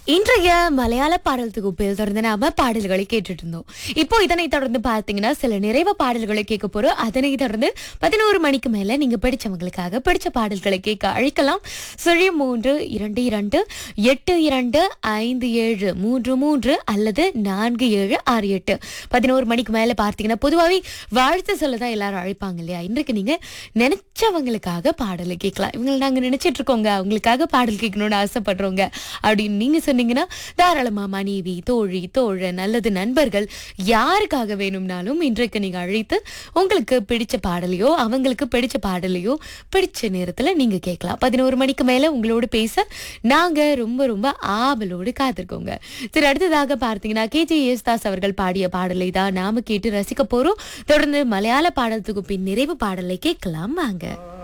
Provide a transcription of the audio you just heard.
இன்றைய மலையாள பாடல் தொகுப்பில் தொடர்ந்து நாம பாடல்களை கேட்டுட்டு இருந்தோம் இப்போ இதனை தொடர்ந்து பார்த்தீங்கன்னா சில நிறைவு பாடல்களை கேட்க போறோம் அதனை தொடர்ந்து பதினோரு மணிக்கு மேல நீங்க பிடிச்சவங்களுக்காக பிடிச்ச பாடல்களை கேட்க அழைக்கலாம் சுழி மூன்று இரண்டு இரண்டு எட்டு இரண்டு ஐந்து ஏழு மூன்று மூன்று அல்லது நான்கு ஏழு ஆறு எட்டு பதினோரு மணிக்கு மேல பார்த்தீங்கன்னா பொதுவாகவே வாழ்த்து சொல்லதான் எல்லாரும் அழைப்பாங்க இல்லையா இன்றைக்கு நீங்க நினைச்சவங்களுக்காக பாடலை கேட்கலாம் இவங்களை நாங்க நினைச்சிட்டு இருக்கோங்க அவங்களுக்காக பாடல் கேட்கணும்னு ஆசைப்படுறோங்க அப்படின்னு நீங்க சொன்னீங்கன்னா தாராளமா மனைவி தோழி தோழன் அல்லது நண்பர்கள் யாருக்காக வேணும்னாலும் இன்றைக்கு நீங்க அழைத்து உங்களுக்கு பிடிச்ச பாடலையோ அவங்களுக்கு பிடிச்ச பாடலையோ பிடிச்ச நேரத்துல நீங்க கேட்கலாம் பதினோரு மணிக்கு மேல உங்களோட பேச நாங்க ரொம்ப ரொம்ப ஆவலோடு காத்திருக்கோங்க சரி அடுத்ததாக பார்த்தீங்கன்னா கேஜே யேசுதாஸ் அவர்கள் பாடிய பாடலை தான் நாம கேட்டு ரசிக்க போறோம் தொடர்ந்து மலையாள பாடல் தொகுப்பின் நிறைவு பாடலை கேட்கலாம் வாங்க